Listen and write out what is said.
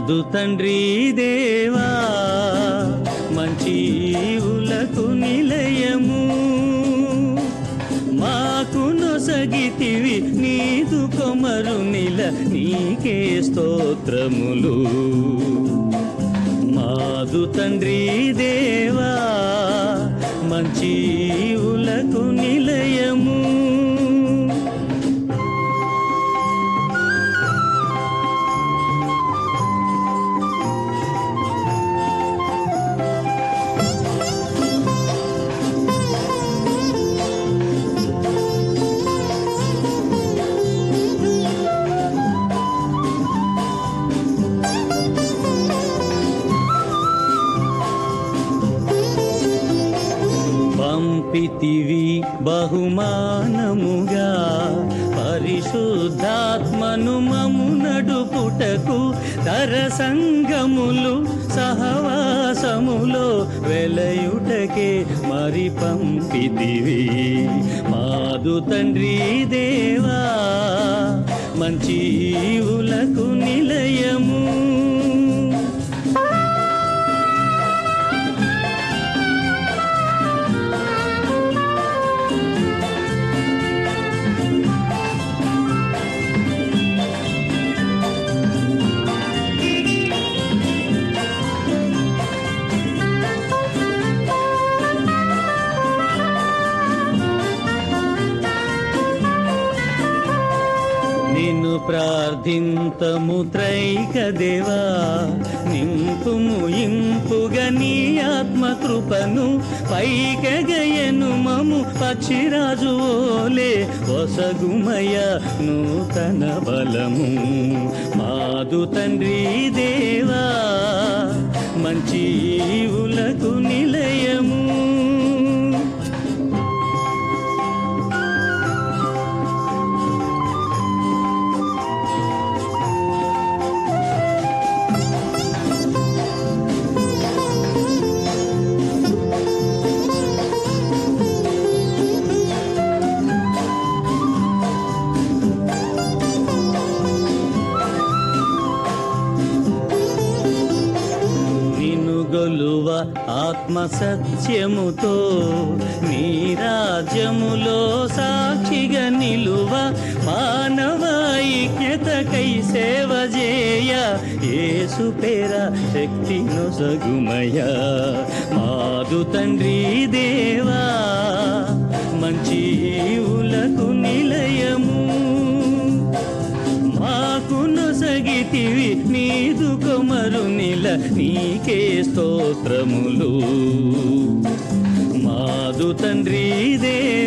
మాదు తండ్రి దేవా మంచి ఈవులకు నిలయము మాకు నొసగితివి నీదు కొమరు నిల నీకే స్తోత్రములు మాదు తండ్రి దేవా మంచి ఈవులకు నిలయము పంపితివి బహుమానముగా పరిశుద్ధాత్మను మము నడుపుటకు తర సంగములు సహవాసములో వెలయుటకే మరి పంపితివి మాదు తండ్రి దేవా మంచి ఈవులకు నిలయము నిన్ను ప్రార్థింతము త్రైక దేవా నింపుము ఇంపుగా నీ ఆత్మకృపను పైకగయను మము పక్షిరాజు ఓలే వసగుమయ నూతన బలము మాదు తండ్రి దేవా మంచి ఈవులకు నిలయము నిన్ను గొలువ ఆత్మ సత్యముతో నీ రాజ్యములో సాక్షిగా నిలువ మానవ ఐక్యతకై సేవ చేయ యేసు పేర శక్తి నొసగుమయ మాదు తండ్రి దేవా మంచి ఈవులకు నిలయము మాకు నొసగితివి నీదు కొమరు నిల నీకే స్తోత్రములు మాదు తండ్రి దే